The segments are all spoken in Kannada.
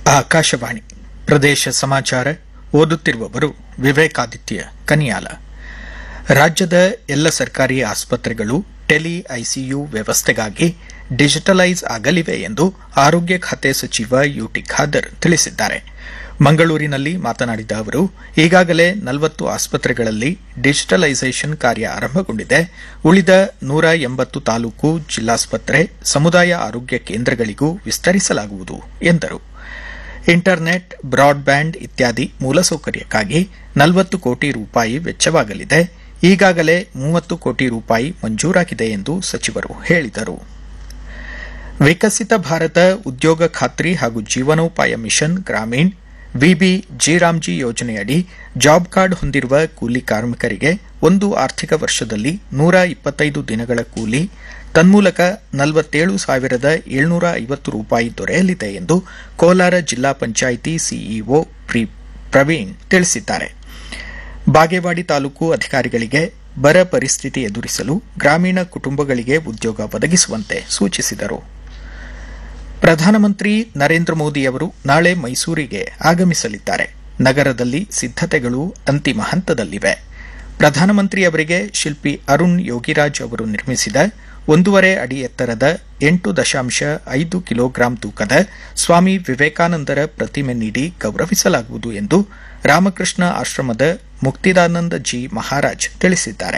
ಆಕಾಶವಾಣಿ ಪ್ರದೇಶ ಸಮಾಚಾರ ಓದುತ್ತಿರುವವರು ವಿವೇಕಾದಿತ್ಯ ಕನಿಯಾಲ ರಾಜ್ಯದ ಎಲ್ಲ ಸರ್ಕಾರಿ ಆಸ್ಪತ್ರೆಗಳು ಟೆಲಿ ಐಸಿಯು ವ್ಯವಸ್ಥೆಗಾಗಿ ಡಿಜಿಟಲೈಸ್ ಆಗಲಿವೆ ಎಂದು ಆರೋಗ್ಯ ಖಾತೆ ಸಚಿವ ಯುಟಿ ಖಾದರ್ ತಿಳಿಸಿದ್ದಾರೆ ಮಂಗಳೂರಿನಲ್ಲಿ ಮಾತನಾಡಿದ ಅವರು ಈಗಾಗಲೇ ನಲವತ್ತು ಆಸ್ಪತ್ರೆಗಳಲ್ಲಿ ಡಿಜಿಟಲೈಸೇಷನ್ ಕಾರ್ಯ ಆರಂಭಗೊಂಡಿದೆ ಉಳಿದ ನೂರ ಎಂಬತ್ತು ತಾಲೂಕು ಜಿಲ್ಲಾಸ್ಪತ್ರೆ ಸಮುದಾಯ ಆರೋಗ್ಯ ಕೇಂದ್ರಗಳಿಗೂ ವಿಸ್ತರಿಸಲಾಗುವುದು ಎಂದರು ಇಂಟರ್ನೆಟ್ ಬ್ರಾಡ್ಬ್ಯಾಂಡ್ ಇತ್ಯಾದಿ ಮೂಲಸೌಕರ್ಯಕ್ಕಾಗಿ ನಲವತ್ತು ಕೋಟಿ ರೂಪಾಯಿ ವೆಚ್ಚವಾಗಲಿದೆ ಈಗಾಗಲೇ ಮೂವತ್ತು ಕೋಟಿ ರೂಪಾಯಿ ಮಂಜೂರಾಗಿದೆ ಎಂದು ಸಚಿವರು ಹೇಳಿದರು ವಿಕಸಿತ ಭಾರತ ಉದ್ಯೋಗ ಖಾತ್ರಿ ಹಾಗೂ ಜೀವನೋಪಾಯ ಮಿಷನ್ ಗ್ರಾಮೀಣ್ ವಿಬಿ ಜಿರಾಮ್ಜಿ ಯೋಜನೆಯಡಿ ಜಾಬ್ ಕಾರ್ಡ್ ಹೊಂದಿರುವ ಕೂಲಿ ಕಾರ್ಮಿಕರಿಗೆ ಒಂದು ಆರ್ಥಿಕ ವರ್ಷದಲ್ಲಿ ನೂರ ಇಪ್ಪತ್ತೈದು ದಿನಗಳ ಕೂಲಿ ತನ್ಮೂಲಕ ನಲವತ್ತೇಳು ಸಾವಿರದ ಏಳ್ನೂರ ಐವತ್ತು ರೂಪಾಯಿ ದೊರೆಯಲಿದೆ ಎಂದು ಕೋಲಾರ ಜಿಲ್ಲಾ ಪಂಚಾಯಿತಿ ಸಿಇಒ ಪ್ರವೀಣ್ ತಿಳಿಸಿದ್ದಾರೆ ಬಾಗೇವಾಡಿ ತಾಲೂಕು ಅಧಿಕಾರಿಗಳಿಗೆ ಬರ ಪರಿಸ್ಥಿತಿ ಎದುರಿಸಲು ಗ್ರಾಮೀಣ ಕುಟುಂಬಗಳಿಗೆ ಉದ್ಯೋಗ ಒದಗಿಸುವಂತೆ ಸೂಚಿಸಿದರು ಪ್ರಧಾನಮಂತ್ರಿ ನರೇಂದ್ರ ಮೋದಿಯವರು ನಾಳೆ ಮೈಸೂರಿಗೆ ಆಗಮಿಸಲಿದ್ದಾರೆ ನಗರದಲ್ಲಿ ಸಿದ್ದತೆಗಳು ಅಂತಿಮ ಹಂತದಲ್ಲಿವೆ ಪ್ರಧಾನಮಂತ್ರಿಯವರಿಗೆ ಶಿಲ್ಪಿ ಅರುಣ್ ಯೋಗಿರಾಜ್ ಅವರು ನಿರ್ಮಿಸಿದ ಒಂದೂವರೆ ಅಡಿ ಎತ್ತರದ ಎಂಟು ದಶಾಂಶ ಐದು ಕಿಲೋಗ್ರಾಂ ತೂಕದ ಸ್ವಾಮಿ ವಿವೇಕಾನಂದರ ಪ್ರತಿಮೆ ನೀಡಿ ಗೌರವಿಸಲಾಗುವುದು ಎಂದು ರಾಮಕೃಷ್ಣ ಆಶ್ರಮದ ಮುಕ್ತಿದಾನಂದ ಜಿ ಮಹಾರಾಜ್ ತಿಳಿಸಿದ್ದಾರೆ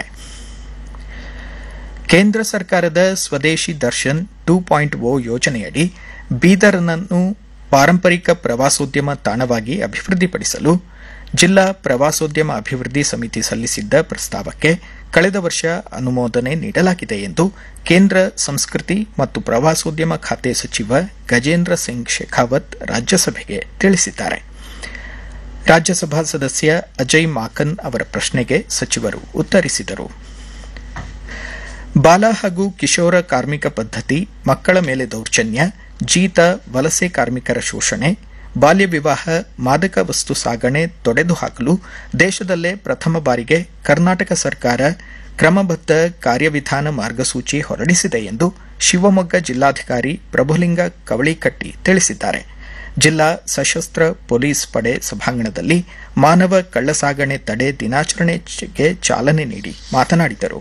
ಕೇಂದ್ರ ಸರ್ಕಾರದ ಸ್ವದೇಶಿ ದರ್ಶನ್ ಟೂ ಪಾಯಿಂಟ್ ಓ ಯೋಜನೆಯಡಿ ಬೀದರ್ನನ್ನು ಪಾರಂಪರಿಕ ಪ್ರವಾಸೋದ್ಯಮ ತಾಣವಾಗಿ ಅಭಿವೃದ್ಧಿಪಡಿಸಲು ಜಿಲ್ಲಾ ಪ್ರವಾಸೋದ್ಯಮ ಅಭಿವೃದ್ಧಿ ಸಮಿತಿ ಸಲ್ಲಿಸಿದ್ದ ಪ್ರಸ್ತಾವಕ್ಕೆ ಕಳೆದ ವರ್ಷ ಅನುಮೋದನೆ ನೀಡಲಾಗಿದೆ ಎಂದು ಕೇಂದ್ರ ಸಂಸ್ಕೃತಿ ಮತ್ತು ಪ್ರವಾಸೋದ್ಯಮ ಖಾತೆ ಸಚಿವ ಗಜೇಂದ್ರ ಸಿಂಗ್ ಶೇಖಾವತ್ ರಾಜ್ಯಸಭೆಗೆ ತಿಳಿಸಿದ್ದಾರೆ ರಾಜ್ಯಸಭಾ ಸದಸ್ಯ ಅಜಯ್ ಮಾಕನ್ ಅವರ ಪ್ರಶ್ನೆಗೆ ಸಚಿವರು ಉತ್ತರಿಸಿದರು ಬಾಲ ಹಾಗೂ ಕಿಶೋರ ಕಾರ್ಮಿಕ ಪದ್ಧತಿ ಮಕ್ಕಳ ಮೇಲೆ ದೌರ್ಜನ್ಯ ಜೀತ ವಲಸೆ ಕಾರ್ಮಿಕರ ಶೋಷಣೆ ಬಾಲ್ಯ ವಿವಾಹ ಮಾದಕ ವಸ್ತು ಸಾಗಣೆ ತೊಡೆದು ಹಾಕಲು ದೇಶದಲ್ಲೇ ಪ್ರಥಮ ಬಾರಿಗೆ ಕರ್ನಾಟಕ ಸರ್ಕಾರ ಕ್ರಮಬದ್ದ ಕಾರ್ಯವಿಧಾನ ಮಾರ್ಗಸೂಚಿ ಹೊರಡಿಸಿದೆ ಎಂದು ಶಿವಮೊಗ್ಗ ಜಿಲ್ಲಾಧಿಕಾರಿ ಪ್ರಭುಲಿಂಗ ಕವಳಿಕಟ್ಟಿ ತಿಳಿಸಿದ್ದಾರೆ ಜಿಲ್ಲಾ ಸಶಸ್ತ್ರ ಪೊಲೀಸ್ ಪಡೆ ಸಭಾಂಗಣದಲ್ಲಿ ಮಾನವ ಕಳ್ಳಸಾಗಣೆ ತಡೆ ದಿನಾಚರಣೆಗೆ ಚಾಲನೆ ನೀಡಿ ಮಾತನಾಡಿದರು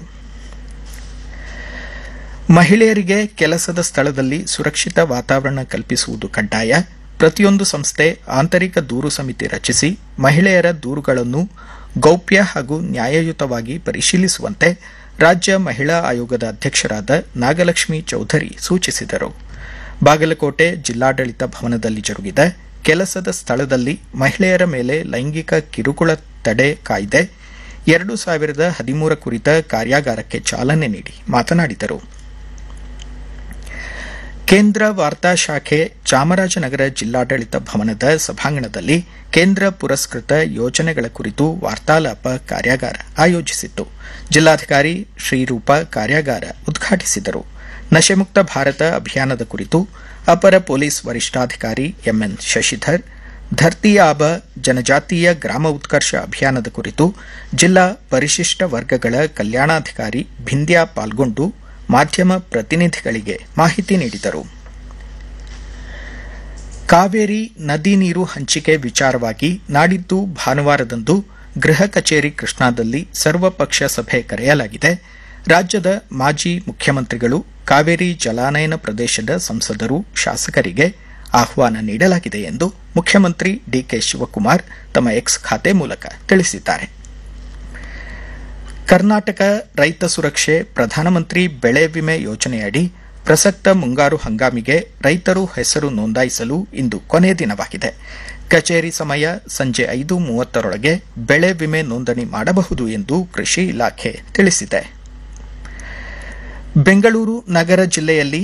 ಮಹಿಳೆಯರಿಗೆ ಕೆಲಸದ ಸ್ಥಳದಲ್ಲಿ ಸುರಕ್ಷಿತ ವಾತಾವರಣ ಕಲ್ಪಿಸುವುದು ಕಡ್ಡಾಯ ಪ್ರತಿಯೊಂದು ಸಂಸ್ಥೆ ಆಂತರಿಕ ದೂರು ಸಮಿತಿ ರಚಿಸಿ ಮಹಿಳೆಯರ ದೂರುಗಳನ್ನು ಗೌಪ್ಯ ಹಾಗೂ ನ್ಯಾಯಯುತವಾಗಿ ಪರಿಶೀಲಿಸುವಂತೆ ರಾಜ್ಯ ಮಹಿಳಾ ಆಯೋಗದ ಅಧ್ಯಕ್ಷರಾದ ನಾಗಲಕ್ಷ್ಮಿ ಚೌಧರಿ ಸೂಚಿಸಿದರು ಬಾಗಲಕೋಟೆ ಜಿಲ್ಲಾಡಳಿತ ಭವನದಲ್ಲಿ ಜರುಗಿದ ಕೆಲಸದ ಸ್ಥಳದಲ್ಲಿ ಮಹಿಳೆಯರ ಮೇಲೆ ಲೈಂಗಿಕ ಕಿರುಕುಳ ತಡೆ ಕಾಯ್ದೆ ಎರಡು ಸಾವಿರದ ಹದಿಮೂರ ಕುರಿತ ಕಾರ್ಯಾಗಾರಕ್ಕೆ ಚಾಲನೆ ನೀಡಿ ಮಾತನಾಡಿದರು ಕೇಂದ್ರ ವಾರ್ತಾ ಶಾಖೆ ಚಾಮರಾಜನಗರ ಜಿಲ್ಲಾಡಳಿತ ಭವನದ ಸಭಾಂಗಣದಲ್ಲಿ ಕೇಂದ್ರ ಪುರಸ್ಕೃತ ಯೋಜನೆಗಳ ಕುರಿತು ವಾರ್ತಾಲಾಪ ಕಾರ್ಯಾಗಾರ ಆಯೋಜಿಸಿತ್ತು ಜಿಲ್ಲಾಧಿಕಾರಿ ಶ್ರೀರೂಪ ಕಾರ್ಯಾಗಾರ ಉದ್ಘಾಟಿಸಿದರು ನಶೆಮುಕ್ತ ಭಾರತ ಅಭಿಯಾನದ ಕುರಿತು ಅಪರ ಪೊಲೀಸ್ ವರಿಷ್ಠಾಧಿಕಾರಿ ಎಂಎನ್ ಶಶಿಧರ್ ಧರ್ತಿ ಆಬ ಜನಜಾತೀಯ ಗ್ರಾಮ ಉತ್ಕರ್ಷ ಅಭಿಯಾನದ ಕುರಿತು ಜಿಲ್ಲಾ ಪರಿಶಿಷ್ಟ ವರ್ಗಗಳ ಕಲ್ಯಾಣಾಧಿಕಾರಿ ಭಿಂದ್ಯಾ ಪಾಲ್ಗೊಂಡು ಮಾಧ್ಯಮ ಪ್ರತಿನಿಧಿಗಳಿಗೆ ಮಾಹಿತಿ ನೀಡಿದರು ಕಾವೇರಿ ನದಿ ನೀರು ಹಂಚಿಕೆ ವಿಚಾರವಾಗಿ ನಾಡಿದ್ದು ಭಾನುವಾರದಂದು ಗೃಹ ಕಚೇರಿ ಕೃಷ್ಣಾದಲ್ಲಿ ಸರ್ವಪಕ್ಷ ಸಭೆ ಕರೆಯಲಾಗಿದೆ ರಾಜ್ಯದ ಮಾಜಿ ಮುಖ್ಯಮಂತ್ರಿಗಳು ಕಾವೇರಿ ಜಲಾನಯನ ಪ್ರದೇಶದ ಸಂಸದರು ಶಾಸಕರಿಗೆ ಆಹ್ವಾನ ನೀಡಲಾಗಿದೆ ಎಂದು ಮುಖ್ಯಮಂತ್ರಿ ಡಿಕೆ ಶಿವಕುಮಾರ್ ತಮ್ಮ ಎಕ್ಸ್ ಖಾತೆ ಮೂಲಕ ತಿಳಿಸಿದ್ದಾರೆ ಕರ್ನಾಟಕ ರೈತ ಸುರಕ್ಷೆ ಪ್ರಧಾನಮಂತ್ರಿ ಬೆಳೆ ವಿಮೆ ಯೋಜನೆಯಡಿ ಪ್ರಸಕ್ತ ಮುಂಗಾರು ಹಂಗಾಮಿಗೆ ರೈತರು ಹೆಸರು ನೋಂದಾಯಿಸಲು ಇಂದು ಕೊನೆ ದಿನವಾಗಿದೆ ಕಚೇರಿ ಸಮಯ ಸಂಜೆ ಐದು ಮೂವತ್ತರೊಳಗೆ ಬೆಳೆ ವಿಮೆ ನೋಂದಣಿ ಮಾಡಬಹುದು ಎಂದು ಕೃಷಿ ಇಲಾಖೆ ತಿಳಿಸಿದೆ ಬೆಂಗಳೂರು ನಗರ ಜಿಲ್ಲೆಯಲ್ಲಿ